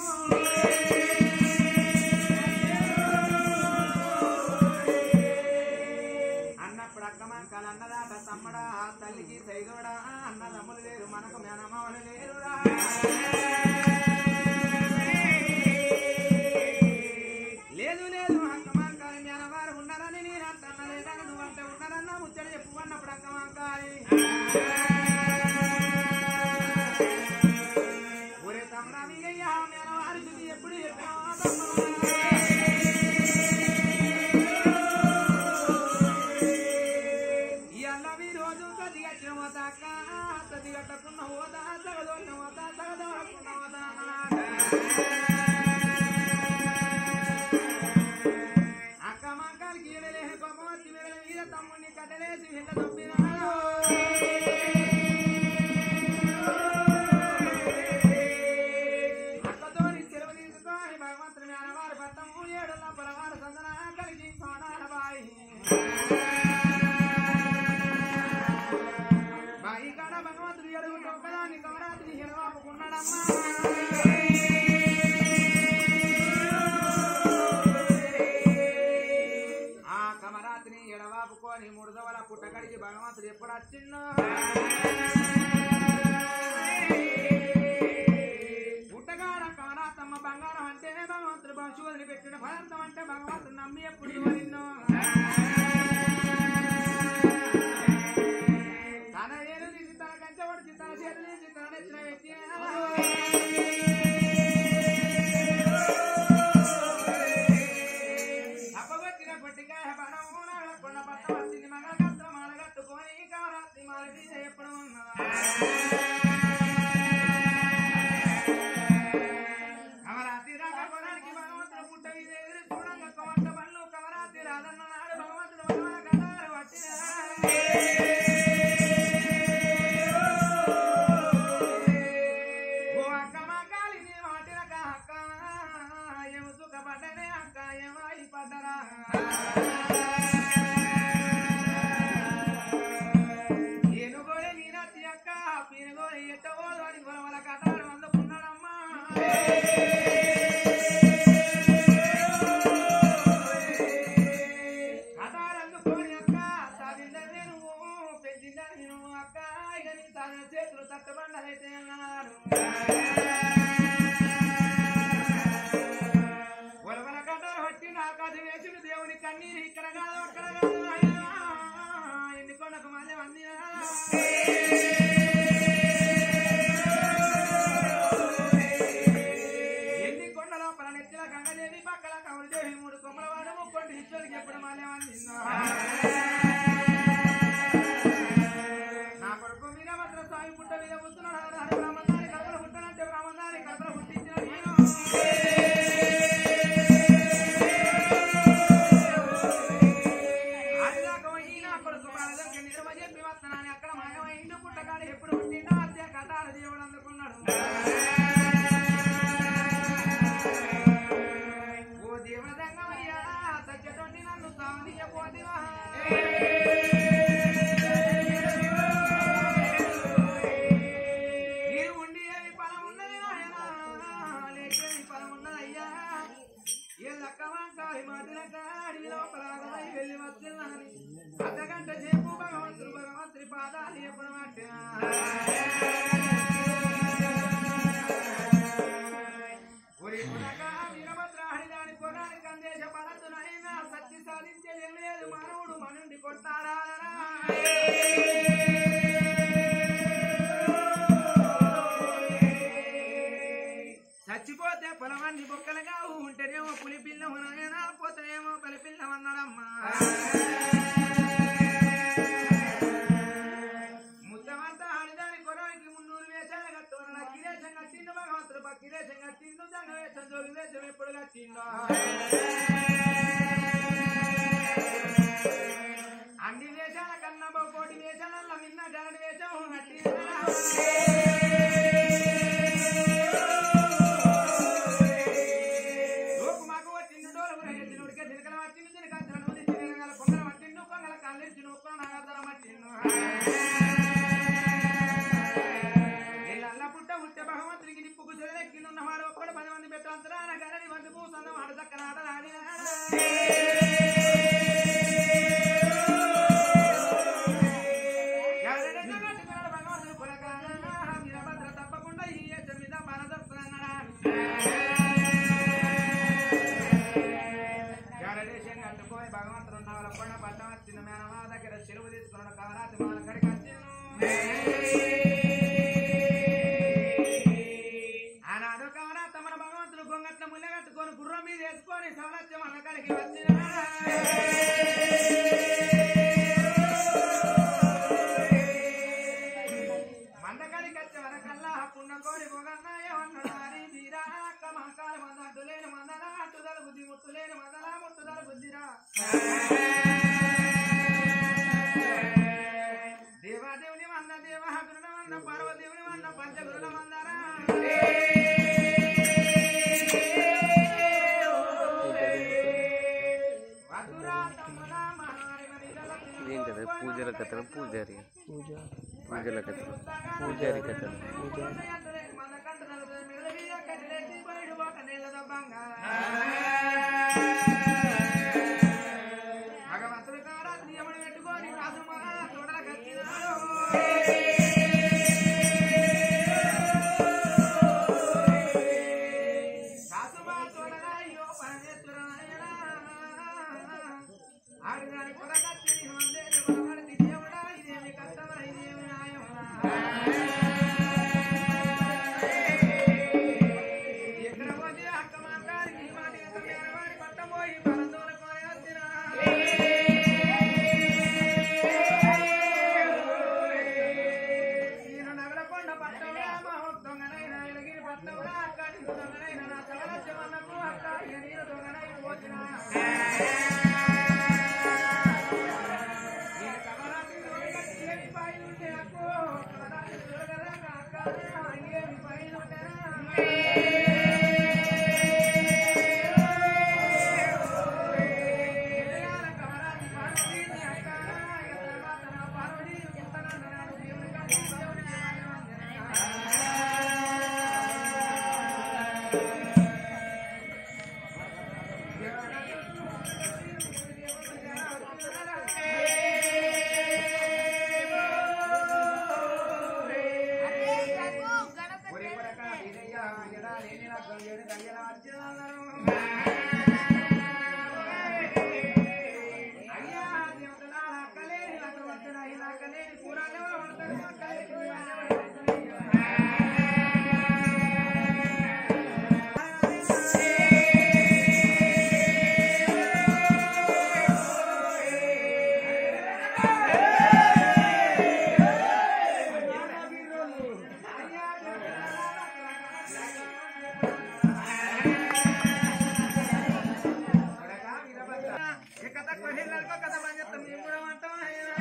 అన్నప్పుడు అక్కమాంకాలు అన్నదాట తమ్మడా తల్లికి సైదోడా అన్న తమ్ములు లేరు మనకు మేనమామలు లేరురా లేదు లేదు అక్కమాంకాలి మేనవారు ఉన్నారని నేను అంటున్నా లేదని నువ్వు అంటే ఉన్నారన్నా ముచ్చట చెప్పు అన్నప్పుడు అక్కమాంకాలి ఒరే తమ్ముడా మీరయ్యా మేనవారి స్థితి ఎప్పుడు చెప్పినావా తమ్ముడా? ఇవాళ మీ రోజు సది కట్టిన పోతాక సది కట్టకున్న పోతా సగదోడిన పోతా సగదోడకున్న పోతా అక్క మంకాలకి ఈడలేని కోపమచ్చి వీళ్ళ మీద తమ్ముడిని కట్టలేసి వీళ్ళ తప్పినాడు అక్కతోని చెరువు తీసుకొని భగవంతుని మేనవారి పట్టము ఏడున్న పొలవారు సందన కలిగి సోనాల బాయి బాయి కాడ భగవంతుడు ఎడుగు ఒక్కదాన్ని కమరాత్రి ఎడవాపుకున్నాడమ్మా ఆ కమరాత్రిని ఎడవాపుకొని ముడదవల పుట్టకడికి భగవంతుడు ఎప్పుడు వచ్చిందో పుట్టగాడ కమరాతమ్మ బంగారం అంటే భగవంతుడు బంశు వదిలిపెట్టిన పదార్థం అంటే భగవంతుడు నమ్మి ఎప్పుడు వదిలిందో తన ఏలు తీసి తన కంచె పడిచి తన చేతులు తీసి తన నెచ్చిన పెట్టి అప్పగొట్టిన కొట్టికాయ పడము కొండ పట్ట వచ్చింది మగ కత్ర మాల కట్టుకొని కారాత్రి మాల తీసే ఎప్పుడు కమరాత్రి రాకపోవడానికి భగవంతుడు పుట్ట మీద ఎదురు చూడంగా కోట పళ్ళు కమరాత్రి రాదన్న నాడు భగవంతుడు భగవాన కదారు ఓ అక్క మా కాలిని వాటిరక అక్క ఏమి సుఖపడ్డనే అక్క ఏమాయి పడ్డరా ఏనుగోలే నీనత్తి అక్క పీనుగోలే ఎట్టబోదు అని గొడవల కథలు అందుకున్నాడమ్మా కథలు అందుకోని అక్క సాధిందని నువ్వు పెంచిందని నువ్వు అక్క ఇక నీ తన చేతులు తట్టబండలైతే అన్నారు ఒలవల కథలు వచ్చి ఆకాశం వేసిన దేవుని కన్నీరు ఇక్కడ కాదు అక్కడ కాదు అయ్యా ఎన్ని కొనకు మళ్ళీ అన్నీ ఎన్ని కొండ లోపల నెత్తిల గంగదేవి పక్కల కౌరదేవి మూడు కొమ్మల వాడు ముక్కొండి ఈశ్వరికి ఎప్పుడు మళ్ళీ నా కొడుకు వీరభద్ర స్వామి పుట్ట మీద పుట్టున్నాడు హరి బ్రహ్మచారి కడపలు పుట్టనంటే బ్రహ్మచారి కడపలు పుట్టించిన నేను ఆడిదాకా పోయి నా కొడుకు బాలదరికి నిలవ చెప్పి వస్తున్నాను అక్కడ మాయమైండు పుట్టగాడు ఎప్పుడు పుట్టిండో అదే కథాలు దేవుడు అందుకున్నాడు ఓ దేవదంగమయ్యా సత్యతోటి నన్ను సామియ పోతివా నీరు ఉండి ఏమి ఫలం ఉన్నది నాయనా లేకేమి ఫలం ఉన్నదయ్యా ఏ లక్కమాకారి మాటిన కాడి లోపల ఆగమై వెళ్ళి వస్తున్నానని అర్ధగంట సేపు భగవంతుడు భగవంతుడి పాదాలు ఎప్పుడు మట్టినా ఒరి పునక వీరభద్రాహి దాని కొనానికి అందేశ పడతునైనా సత్య సాధించేది లేదు మానవుడు మనుండి కొట్టాడా చచ్చిపోతే పొలమన్ని బొక్కలుగా ఉంటేనేమో పులి పిల్ల ఉన్నాయనా పోతేనేమో పలి పిల్ల అన్నాడమ్మా ముద్దమంతా ఆడిదాని కొరానికి మున్నూరు వేషాలు కట్టుకున్న కిరేశం కట్టిండు భగవంతుడు కిరేశం కట్టిండు దంగ వేషం జోగి వేషం ఎప్పుడు కట్టిండు అన్ని వేషాల కన్నా కోటి వేషాల మిన్న గరడి వేషం లోకు మాకు వచ్చిండు డోలు ఎత్తిన ఉడికే చిలకల వచ్చిండు చిలక నూది చిలకల కొంగల పట్టిండు కొంగల కళ్ళించిన ఒక్క నాగతరం వచ్చిండు నీళ్ళల్ల పుట్ట పుట్టే భగవంతునికి నిప్పుకు చెలెక్కిండు ఉన్నవాడు ఒక్కడు పది మంది పెట్ట ఎవరైనా కట్టుకున్నాడు భగవంతుడు కులకాన వీరభద్ర తప్పకుండా ఈ యజ్ఞం మీద మనదొస్తున్నాడు ఎవరైనా కట్టుకొని భగవంతుడు ఉన్న వాళ్ళ కొండ పట్టం వచ్చిన మేనమా దగ్గర చెరువు తీసుకున్నాడు కారాతి మాల కడికి ఆనాడు కారా తమన భగవంతుడు గొంగట్ల ముళ్ళ కట్టుకొని గుర్రం మీద వేసుకొని సవలత్యం అన్న కడికి వచ్చిన మందకడి కచ్చే వరకల్లా పున్నకోరి పొగన్నాయో అన్నాడు మరి తీరా అక్క మహకాల మంద అడ్డులేని మందల అట్టుదల బుద్ధి ముట్టులేని మందల ముట్టుదల బుద్ధిరా దేవాదేవుని మంద దేవ గురుడ మంద పార్వదేవుని మంద పంచగురుల మందరా వధురా తమ్ముల మహారి మనిదల ఏంటది పూజల కథలు పూజారి పూజల కథలు పూజారి కథలు భగవంతుడు కారా నియమని పెట్టుకొని రాజు మహా తోడల కాసుమా తోడలా అయ్యో పరమేశ్వరనాయనా ఆడుగాని కొరకత్తి నేను వందేళ్ళు కొరబడి దేవుడా ఇదేమి కష్టమరా ఇదేమి న్యాయమరా ఎక్కడ పోతే అక్క మా గారికి మాట వాడి పట్ట పోయి పరదోల కొని వచ్చినా నేను నగలకొండ పట్టంలో మా దొంగనైనా ఎడగిరి పట్టంలో అక్కడి దొంగనైనా నా తలలచ్చమన్నకు అక్క ఇక నేను దొంగనైన పోతున్నా నేను కమలాన్ని దొంగకట్టి ఏమి పైనుంటే అక్కో కమలాన్ని దొరకలేక అక్క ఏమి పైనుంటేనా కథ కొహిళ్ళకో కథ పని చెప్తాం మేము కూడా అంటాం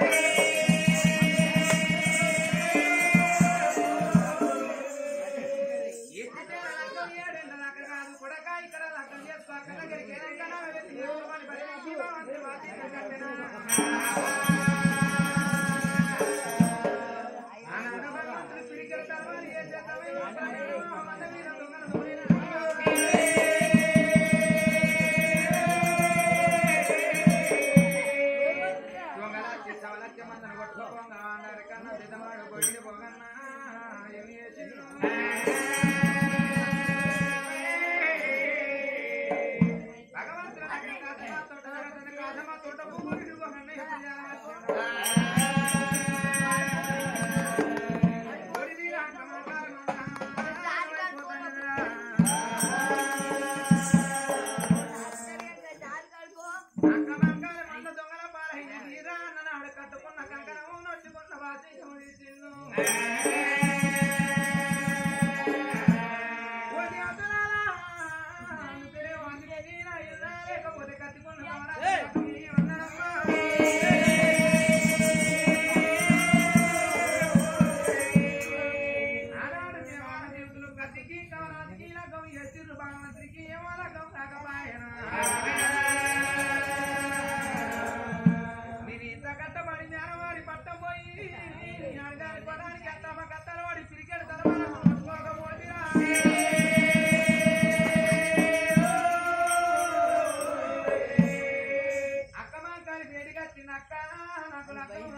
కట్టుకున్న కంకణము నొచ్చుకున్న వాసించము తీసిండు ఓడి అతలాలా, అందుకనే వాందికే తీరా ఇల్లా, లేకపోతే కట్టుకున్న వారా, ఈ వందనమ్మా. నానాడు దేవాల దేవుతులు కత్తికి కవరాతికి లగ్గం ఎత్తిర్రు భగవంతుడికి ఏమో లగ్గం కాకపాయనా నేను ఇంత కట్టబడి నేరవాడి పట్టం పోయి అడగాలి పడానికి అత్తమ్మ నాకు లక్క